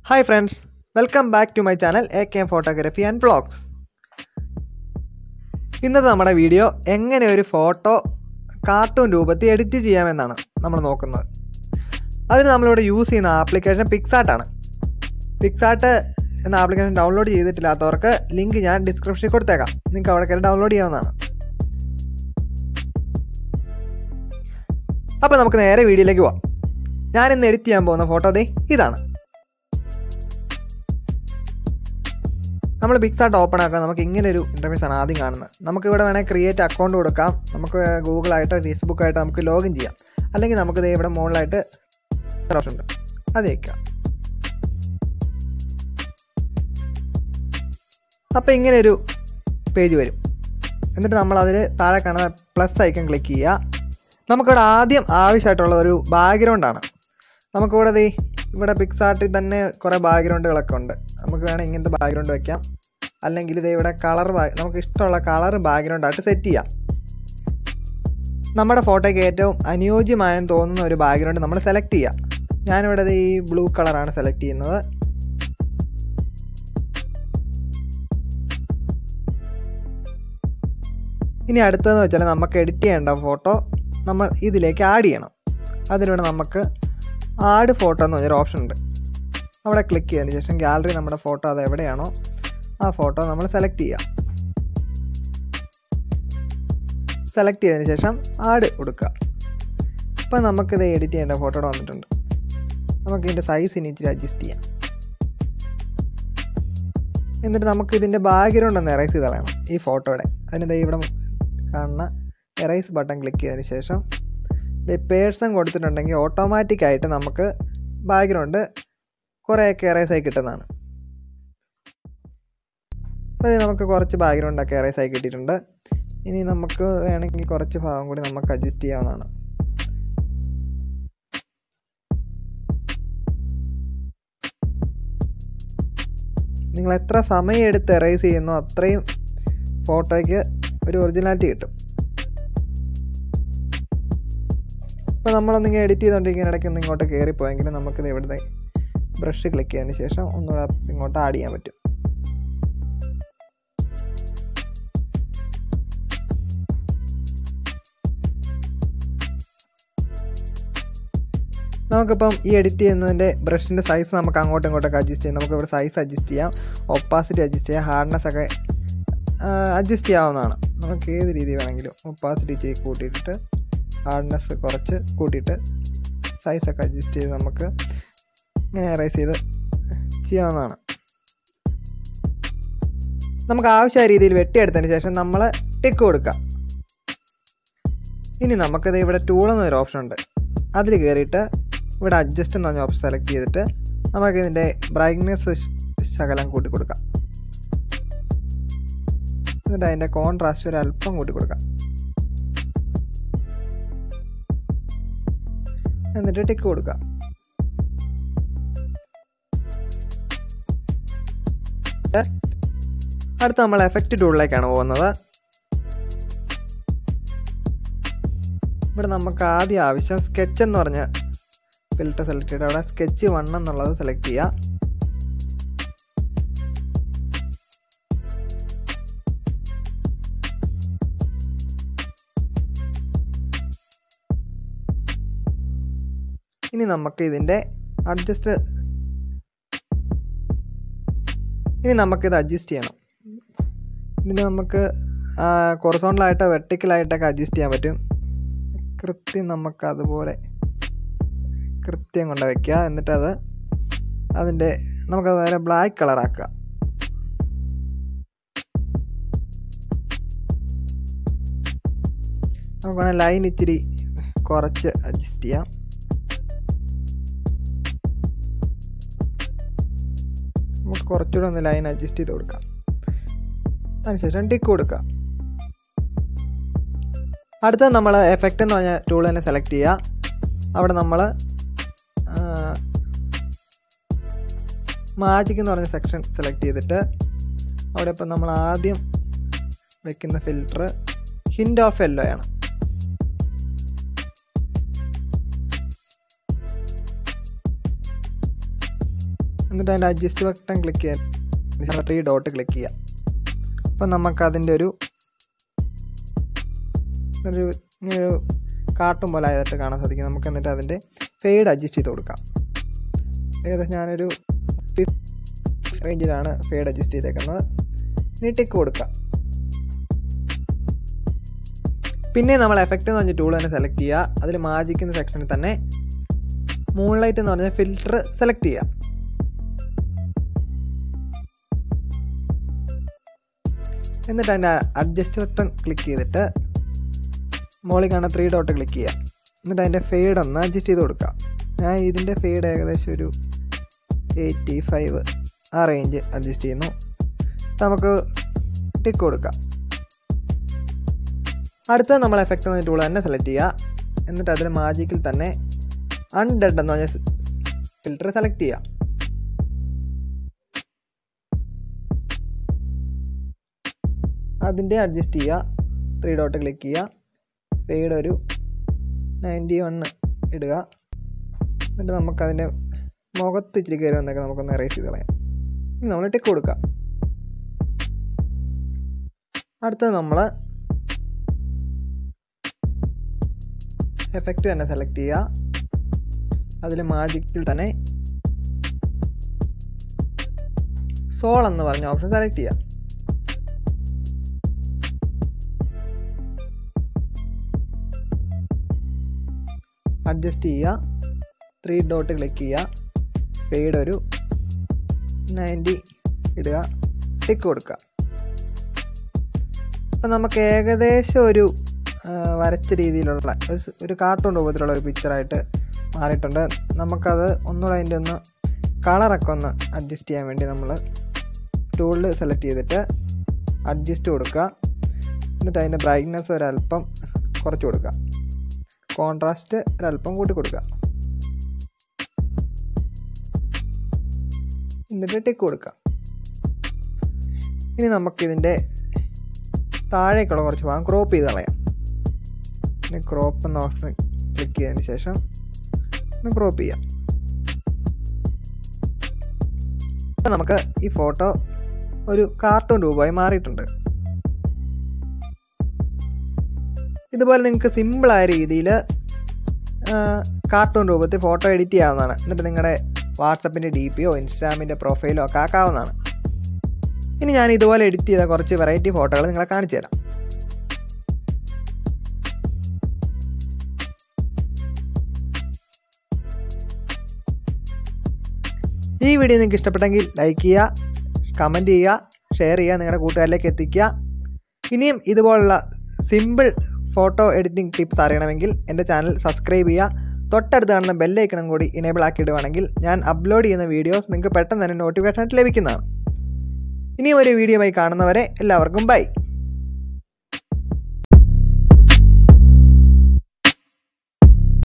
hi friends welcome back to my channel A K M photography and vlogs ഇന്നത്തെ നമ്മുടെ video എങ്ങനെ ഒരു photo cartoon രൂപത്തിൽ edit ചെയ്യാമെന്നാണ് നമ്മൾ നോക്കുന്നത് അതിന് നമ്മളിവിടെ യൂസ് ചെയ്യുന്ന ആപ്ലിക്കേഷൻ പിക്സാർട്ടാണ് പിക്സാർട്ട് എന്ന ആപ്ലിക്കേഷൻ ഡൗൺലോഡ് ചെയ്തിട്ടില്ലാത്തവർക്ക് ലിങ്ക് ഞാൻ ഡിസ്ക്രിപ്ഷനിൽ കൊടുത്തേക്കാം നിങ്ങൾക്ക് അവിടെ കയറി ഡൗൺലോഡ് ചെയ്യാവുന്നതാണ് അപ്പോൾ നമുക്ക് നേരെ വീഡിയോയിലേക്ക് പോവാം ഞാൻ ഇന്ന് എഡിറ്റ് ചെയ്യാൻ പോകുന്ന ഫോട്ടോ ദേ ഇതാണ് നമ്മൾ പിക്സാർട്ട് ഓപ്പൺ ആക്കാൻ നമുക്ക് ഇങ്ങനെ ഒരു ഇൻ്റർഫേസ് ആണ് ആദ്യം കാണുന്നത് നമുക്ക് ഇവിടെ വേണമെങ്കിൽ ക്രിയേറ്റ് അക്കൗണ്ട് കൊടുക്കാം നമുക്ക് ഗൂഗിളായിട്ട് ഫേസ്ബുക്കായിട്ട് നമുക്ക് ലോഗിൻ ചെയ്യാം അല്ലെങ്കിൽ നമുക്ക് ദേ ഇവിടെ മുകളിലായിട്ട് ഓപ്ഷൻ ഉണ്ട് അത് വയ്ക്കാം അപ്പോൾ ഇങ്ങനെ ഒരു പേജ് വരും എന്നിട്ട് നമ്മൾ അതിൽ താഴെ കാണുന്ന പ്ലസ് ഐക്കൺ ക്ലിക്ക് ചെയ്യുക നമുക്കിവിടെ ആദ്യം ആവശ്യമായിട്ടുള്ള ഒരു ബാക്ക്ഗ്രൗണ്ടാണ് നമുക്കിവിടെ ദേ ഇവിടെ പിക്സാർട്ടിൽ തന്നെ കുറേ ബാക്ക്ഗ്രൗണ്ടുകളൊക്കെ ഉണ്ട് നമുക്ക് വേണമെങ്കിൽ ഇങ്ങനത്തെ ബാക്ക്ഗ്രൗണ്ട് വെക്കാം അല്ലെങ്കിൽ ഇത് ഇവിടെ കളർ നമുക്ക് ഇഷ്ടമുള്ള കളർ ബാക്ക്ഗ്രൗണ്ടായിട്ട് സെറ്റ് ചെയ്യാം നമ്മുടെ ഫോട്ടോയ്ക്ക് ഏറ്റവും അനുയോജ്യമായെന്ന് തോന്നുന്ന ഒരു ബാക്ക്ഗ്രൗണ്ട് നമ്മൾ സെലക്ട് ചെയ്യാം ഞാനിവിടെ ദേ ഈ ബ്ലൂ കളറാണ് സെലക്ട് ചെയ്യുന്നത് ഇനി അടുത്തതെന്ന് വെച്ചാൽ നമുക്ക് എഡിറ്റ് ചെയ്യേണ്ട ഫോട്ടോ നമ്മൾ ഇതിലേക്ക് ആഡ് ചെയ്യണം അതിലൂടെ നമുക്ക് ആഡ് ഫോട്ടോ എന്ന് പറഞ്ഞൊരു ഓപ്ഷൻ ഉണ്ട് അവിടെ ക്ലിക്ക് ചെയ്തതിന് ശേഷം ഗാലറി നമ്മുടെ ഫോട്ടോ അത് എവിടെയാണോ ആ ഫോട്ടോ നമ്മൾ സെലക്ട് ചെയ്യുക സെലക്ട് ചെയ്തതിന് ശേഷം ആഡ് കൊടുക്കുക അപ്പോൾ നമുക്കിത് എഡിറ്റ് ചെയ്യേണ്ട ഫോട്ടോ വന്നിട്ടുണ്ട് നമുക്ക് ഇതിൻ്റെ സൈസ് ഇനി ഇച്ചിരി അഡ്ജസ്റ്റ് ചെയ്യാം എന്നിട്ട് നമുക്ക് ഇതിൻ്റെ ബാക്ക്ഗ്രൗണ്ട് ഒന്ന് എറൈസ് ചെയ്ത് കളയണം ഈ ഫോട്ടോയുടെ അതിന് ഇവിടെ കാണുന്ന എറൈസ് ബട്ടൺ ക്ലിക്ക് ചെയ്തതിന് ശേഷം ഇത് പേഴ്സൺ കൊടുത്തിട്ടുണ്ടെങ്കിൽ ഓട്ടോമാറ്റിക്കായിട്ട് നമുക്ക് ബാക്ക്ഗ്രൗണ്ട് കുറേയൊക്കെ എറൈസ് ആയി കിട്ടുന്നതാണ് അപ്പോൾ ഇത് നമുക്ക് കുറച്ച് ബാക്ക്ഗ്രൗണ്ടൊക്കെ എറൈസ് ആയി കിട്ടിയിട്ടുണ്ട് ഇനി നമുക്ക് വേണമെങ്കിൽ കുറച്ച് ഭാഗം കൂടി നമുക്ക് അഡ്ജസ്റ്റ് ചെയ്യാവുന്നതാണ് നിങ്ങൾ എത്ര സമയം എടുത്ത് എറൈസ് ചെയ്യുന്നോ അത്രയും ഫോട്ടോയ്ക്ക് ഒരു ഒറിജിനാലിറ്റി കിട്ടും ഇപ്പോൾ നമ്മളൊന്നിങ്ങനെ എഡിറ്റ് ചെയ്തുകൊണ്ടിരിക്കുന്ന ഇടയ്ക്ക് ഒന്ന് ഇങ്ങോട്ട് കയറിപ്പോയെങ്കിൽ നമുക്കിത് ഇവിടുത്തെ ബ്രഷ് ക്ലിക്ക് ചെയ്തതിന് ശേഷം ഒന്നുകൂടെ ഇങ്ങോട്ട് ആഡ് ചെയ്യാൻ പറ്റും നമുക്കിപ്പം ഈ എഡിറ്റ് ചെയ്യുന്നതിൻ്റെ ബ്രഷിൻ്റെ സൈസ് നമുക്ക് അങ്ങോട്ടും ഇങ്ങോട്ടൊക്കെ അഡ്ജസ്റ്റ് ചെയ്യാം നമുക്ക് ഇവിടെ സൈസ് അഡ്ജസ്റ്റ് ചെയ്യാം ഒപ്പാസിറ്റി അഡ്ജസ്റ്റ് ചെയ്യാം ഹാർഡ്നെസ് ഒക്കെ അഡ്ജസ്റ്റ് ചെയ്യാവുന്നതാണ് നമുക്ക് ഏത് രീതി വേണമെങ്കിലും ഒപ്പാസിറ്റി ഇച്ചിരി കൂട്ടിയിട്ട് ഹാർഡ്നെസ് കുറച്ച് കൂട്ടിയിട്ട് സൈസൊക്കെ അഡ്ജസ്റ്റ് ചെയ്ത് നമുക്ക് ഇങ്ങനെ എറൈസ് ചെയ്ത് ചെയ്യാവുന്നതാണ് നമുക്ക് ആവശ്യമായ രീതിയിൽ വെട്ടിയെടുത്തതിന് ശേഷം നമ്മൾ ടിക്ക് കൊടുക്കുക ഇനി നമുക്കത് ഇവിടെ ടൂൾ എന്നൊരു ഓപ്ഷൻ ഉണ്ട് അതിൽ കയറിയിട്ട് ഇവിടെ അഡ്ജസ്റ്റ് എന്ന് പറഞ്ഞ ഓപ്ഷൻ സെലക്ട് ചെയ്തിട്ട് നമുക്ക് ഇതിൻ്റെ ബ്രൈറ്റ്നെസ് ശകലം കൂട്ടി കൊടുക്കാം എന്നിട്ട് അതിൻ്റെ കോൺട്രാസ്റ്റ് ഒരു അല്പം കൂട്ടി കൊടുക്കാം എന്നിട്ട് ടിക്ക് കൊടുക്കുക അടുത്ത നമ്മൾ എഫക്റ്റ് ടൂളിലേക്കാണ് പോകുന്നത് ഇവിടെ നമുക്ക് ആദ്യം ആവശ്യം സ്കെച്ച് എന്ന് പറഞ്ഞ ഫിൽറ്റർ സെലക്ട് ചെയ്ത് അവിടെ സ്കെച്ച് വൺ എന്നുള്ളത് സെലക്ട് ചെയ്യുക ഇനി നമുക്ക് ഇതിൻ്റെ അഡ്ജസ്റ്റ് ഇനി നമുക്കിത് അഡ്ജസ്റ്റ് ചെയ്യണം ഇതിന് നമുക്ക് കൊറസോണ്ടലായിട്ട് വെർട്ടിക്കലായിട്ടൊക്കെ അഡ്ജസ്റ്റ് ചെയ്യാൻ പറ്റും കൃത്യം നമുക്ക് അതുപോലെ കൃത്യം കൊണ്ട് വയ്ക്കുക എന്നിട്ടത് അതിൻ്റെ നമുക്കത് നേരെ ബ്ലാക്ക് കളറാക്കുക നമുക്ക് വേണേൽ ലൈൻ ഇച്ചിരി കുറച്ച് അഡ്ജസ്റ്റ് ചെയ്യാം നമുക്ക് കുറച്ചുകൂടെ ഒന്ന് ലൈൻ അഡ്ജസ്റ്റ് ചെയ്ത് കൊടുക്കാം അതിനുശേഷം ടിക്ക് കൊടുക്കുക അടുത്ത നമ്മൾ എഫക്റ്റ് എന്ന് പറഞ്ഞ ടൂൾ തന്നെ സെലക്ട് ചെയ്യുക അവിടെ നമ്മൾ മാജിക് എന്ന് പറഞ്ഞ സെക്ഷൻ സെലക്ട് ചെയ്തിട്ട് അവിടെ ഇപ്പം നമ്മൾ ആദ്യം വെക്കുന്ന ഫിൽറ്റർ ഹിൻഡ് ഓഫ് യെല്ലോ ആണ് എന്നിട്ട് അതിൻ്റെ അഡ്ജസ്റ്റ് ബട്ടൺ ക്ലിക്ക് ചെയ്യാൻ ത്രീ ഡോട്ട് ക്ലിക്ക് ചെയ്യാം അപ്പം നമുക്കതിൻ്റെ ഒരു ഒരു ഇങ്ങനെ ഒരു കാർട്ടൂൺ പോലെ ആയിട്ട് കാണാൻ സാധിക്കും നമുക്ക് എന്നിട്ട് അതിൻ്റെ ഫെയ്ഡ് അഡ്ജസ്റ്റ് ചെയ്ത് കൊടുക്കാം ഏകദേശം ഞാനൊരു റേഞ്ചിലാണ് ഫെയ്ഡ് അഡ്ജസ്റ്റ് ചെയ്തേക്കുന്നത് ഇനി ടിക്ക് കൊടുക്കാം പിന്നെ നമ്മൾ എഫക്റ്റ് എന്ന് പറഞ്ഞ ടൂൾ തന്നെ സെലക്ട് ചെയ്യുക അതിൽ മാജിക് എന്ന സെക്ഷനിൽ തന്നെ മൂൺലൈറ്റ് എന്ന് പറഞ്ഞ ഫിൽറ്റർ സെലക്ട് ചെയ്യുക എന്നിട്ട് അതിൻ്റെ അഡ്ജസ്റ്റ് ബട്ടൺ ക്ലിക്ക് ചെയ്തിട്ട് മുകളിൽ കാണുന്ന ത്രീ ഡോട്ട് ക്ലിക്ക് ചെയ്യുക എന്നിട്ട് അതിൻ്റെ ഫെയ്ഡ് ഒന്ന് അഡ്ജസ്റ്റ് ചെയ്ത് കൊടുക്കുക ഞാൻ ഇതിൻ്റെ ഫെയ്ഡ് ഏകദേശം ഒരു എയ്റ്റി ഫൈവ് ആ റേഞ്ച് അഡ്ജസ്റ്റ് ചെയ്യുന്നു നമുക്ക് ടിക്ക് കൊടുക്കാം അടുത്ത നമ്മൾ എഫക്റ്റ് എന്ന ടൂൾ തന്നെ സെലക്ട് ചെയ്യുക എന്നിട്ട് അതിൽ മാജിക്കിൽ തന്നെ അൺഡെഡ് എന്ന് പറഞ്ഞ ഫിൽറ്റർ സെലക്ട് ചെയ്യുക അതിൻ്റെ അഡ്ജസ്റ്റ് ചെയ്യുക ത്രീ ഡോട്ട് ക്ലിക്ക് ചെയ്യുക ഫെയ്ഡ് ഒരു നയൻറ്റി വണ്ണ് ഇടുക എന്നിട്ട് നമുക്കതിൻ്റെ മുഖത്ത് ഇച്ചിരി കയറി വന്നൊക്കെ നമുക്കൊന്ന് എറേസ് ചെയ്ത് കളയാം ഇനി നമ്മൾ ടിക്ക് കൊടുക്കുക അടുത്തത് നമ്മൾ എഫക്റ്റ് തന്നെ സെലക്ട് ചെയ്യുക അതിൽ മാജിക്കിൽ തന്നെ സോൾ എന്ന് പറഞ്ഞ ഓപ്ഷൻ സെലക്ട് ചെയ്യുക അഡ്ജസ്റ്റ് ചെയ്യുക ത്രീ ഡോട്ട് ക്ലിക്ക് ചെയ്യുക ഫെയ്ഡ് ഒരു നയൻറ്റി ഇടുക ടിക്ക് കൊടുക്കുക അപ്പം നമുക്ക് ഏകദേശം ഒരു ആ, വരച്ച രീതിയിലുള്ള ഒരു സ് ഒരു കാർട്ടൂൺ രൂപത്തിലുള്ള ഒരു പിക്ചറായിട്ട് മാറിയിട്ടുണ്ട് നമുക്കത് ഒന്നുകൂടെ അതിൻ്റെ ഒന്ന് കളറൊക്കെ ഒന്ന് അഡ്ജസ്റ്റ് ചെയ്യാൻ വേണ്ടി നമ്മൾ ടൂളിൽ സെലക്ട് ചെയ്തിട്ട് അഡ്ജസ്റ്റ് കൊടുക്കുക എന്നിട്ട് അതിൻ്റെ ബ്രൈറ്റ്നെസ് ഒരല്പം കുറച്ച് കൊടുക്കുക കോൺട്രാസ്റ്റ് ഒരല്പം കൂട്ടി കൊടുക്കുക എന്നിട്ട് ടിക്ക് കൊടുക്കുക ഇനി നമുക്കിതിൻ്റെ താഴേക്കുള്ള കുറച്ച് ഭാഗം ക്രോപ്പ് ചെയ്ത് കളയാം പിന്നെ ക്രോപ്പ് എന്ന ഓപ്ഷൻ ക്ലിക്ക് ചെയ്തതിന് ശേഷം ഒന്ന് ക്രോപ്പ് ചെയ്യാം ഇപ്പം നമുക്ക് ഈ ഫോട്ടോ ഒരു കാർട്ടൂൺ രൂപമായി മാറിയിട്ടുണ്ട് ഇതുപോലെ നിങ്ങൾക്ക് സിമ്പിളായ രീതിയിൽ കാർട്ടൂൺ രൂപത്തിൽ ഫോട്ടോ എഡിറ്റ് ചെയ്യാവുന്നതാണ് എന്നിട്ട് നിങ്ങളുടെ വാട്സപ്പിൻ്റെ ഡി പിയോ ഇൻസ്റ്റാഗ്രാമിൻ്റെ പ്രൊഫൈലോ ഒക്കെ ആക്കാവുന്നതാണ് ഇനി ഞാൻ ഇതുപോലെ എഡിറ്റ് ചെയ്ത കുറച്ച് വെറൈറ്റി ഫോട്ടോകൾ നിങ്ങളെ കാണിച്ചു തരാം ഈ വീഡിയോ നിങ്ങൾക്ക് ഇഷ്ടപ്പെട്ടെങ്കിൽ ലൈക്ക് ചെയ്യുക കമൻറ്റ് ചെയ്യുക ഷെയർ ചെയ്യുക നിങ്ങളുടെ കൂട്ടുകാരിലേക്ക് എത്തിക്കുക ഇനിയും ഇതുപോലുള്ള സിമ്പിൾ ഫോട്ടോ എഡിറ്റിംഗ് ടിപ്സ് അറിയണമെങ്കിൽ എൻ്റെ ചാനൽ സബ്സ്ക്രൈബ് ചെയ്യുക തൊട്ടടുത്ത് കാണുന്ന ബെല്ലൈക്കണം കൂടി ഇനേബിൾ ആക്കി ഇടുവാണെങ്കിൽ ഞാൻ അപ്ലോഡ് ചെയ്യുന്ന വീഡിയോസ് നിങ്ങൾക്ക് പെട്ടെന്ന് തന്നെ നോട്ടിഫിക്കേഷൻ ലഭിക്കുന്നതാണ് ഇനിയും ഒരു വീഡിയോയുമായി കാണുന്നവരെ എല്ലാവർക്കും ബൈ